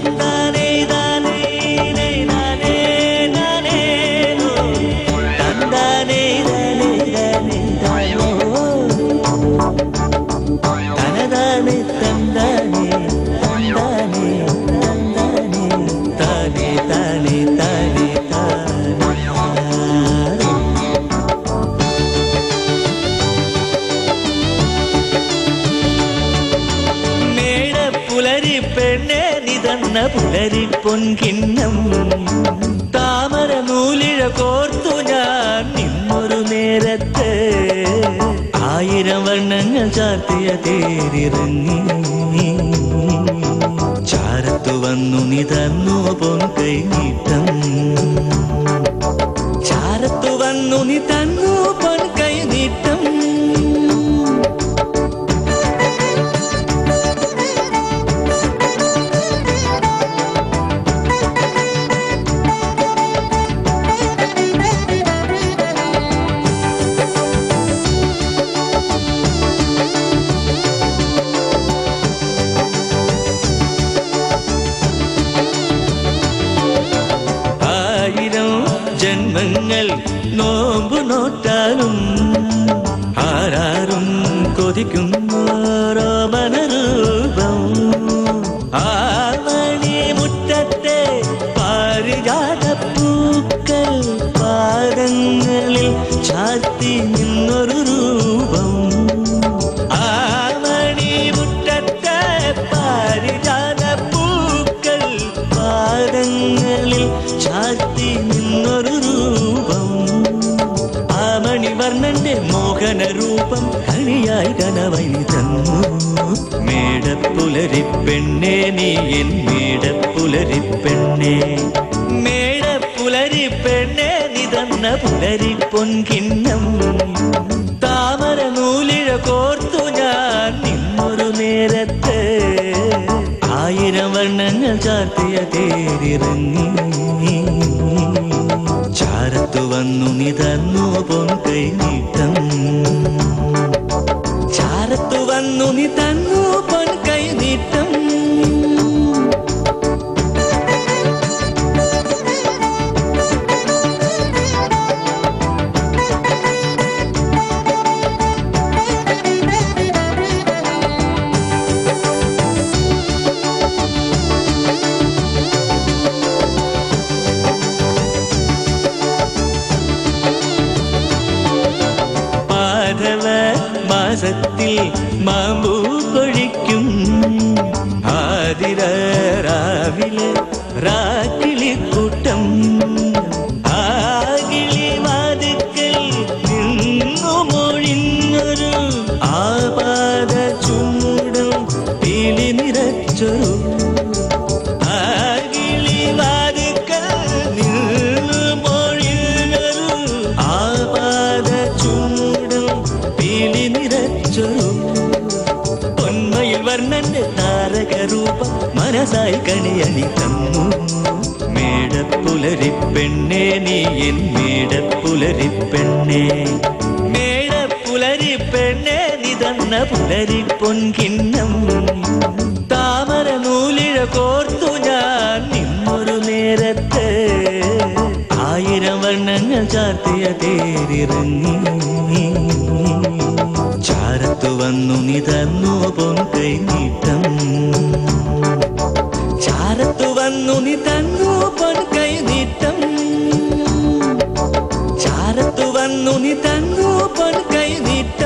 തന്താനേ താനേ നേ നാനേ നാനേ നോ. തന്താനേ താനേ താനേ താനോ. തനതാനേ തന്താനേ തന്താനേ തന്താനേ താനേ താനേ താനേ താനേ മേട പുലരി പെണ്ണെ നിതന്ന പുലരി പൊൻകിണ്ണം താമര നൂലിഴ കോർത്തു ഞാൻ നിന്നൊരു നേരത്ത് ആയിരം വർണ്ണങ്ങൾ ചാർത്തിയ തേരിറങ്ങി ചാരത്തു വന്നു നിതന്നു പൊൻ കൈ നീട്ടം ചാരത്തു വന്നു നീ തന്നു പൊൻ കൈ നീട്ടം ആയിരം ജന്മങ്ങൾ നോമ്പു നോട്ടാലും ആരാരും കൊതിക്കുന്നോരോ മനരൂപം ആമണി മുറ്റത്തെ പാരിജാത പൂക്കൾ പാദങ്ങളിൽ ചാത്തി നിന്നൊരു രൂപം ആമണി മുറ്റത്തെ പാരിജാത പൂക്കൾ പാദങ്ങളിൽ ചാത്തി നിന്നൊരു രൂപം ആ മണിവർണ്ണന്റെ മോഹന രൂപം കണിയായി കനവൈ തന്നു മേടപ്പുലരി പെണ്ണേ നീ എൻ മേടപ്പുലരി പെണ്ണേ മേടപ്പുലരി പെണ്ണേ നീ തന്ന പുലരി പൊൻകിണ്ണം താമര നൂലിഴ കോർത്തു ഞാൻ നിന്നൊരു നേരത്ത് ആയിരം വർണ്ണങ്ങൾ ചാർത്തിയ തേരിറങ്ങി ചാരത്തു വന്നു നിതന്നു പൊൻ കൈ നീട്ടം ചാരത്തു വന്നു നീ തന്നു പൊൻ കൈ നീട്ടം മാധവ മാസത്തിൽ മാമ്പൂ കൊഴിക്കും ആതിര രാവിലെ രാക്കിളിക്കൂട്ടം ആകിളി വാതിക്കൽ നിന്നു മൊഴിഞ്ഞൊരു ആപാദ ചൂടം പിളി നിറച്ചൊരു ആകിളി വാതിക്കൽ നിന്നു മൊഴിഞ്ഞൊരു ആപാദ ചൂടം പിളി നിറച്ചൊരു പൊന്മയിൽ വർണ്ണന്റെ താരക രൂപം മനസ്സായി കണിയണി തന്നു മേടപ്പുലരി പെണ്ണേ നീ എൻ മേടപ്പുലരി പെണ്ണേ മേടപ്പുലരി പെണ്ണേ നീ തന്ന പുലരി പൊൻകിണ്ണം താമര നൂലിഴ കോർത്തു ഞാൻ നിന്നൊരു നേരത്ത് ആയിരം വർണ്ണങ്ങൾ ചാർത്തിയ തേരിറങ്ങി ചാരത്തു വന്നു നിതന്നു പൊൻ കൈ നീട്ടം ചാരത്തു വന്നു നീ തന്നു പൊൻ കൈ നീട്ടം ചാരത്തു വന്നു നീ തന്നു പൊൻ കൈ നീട്ടം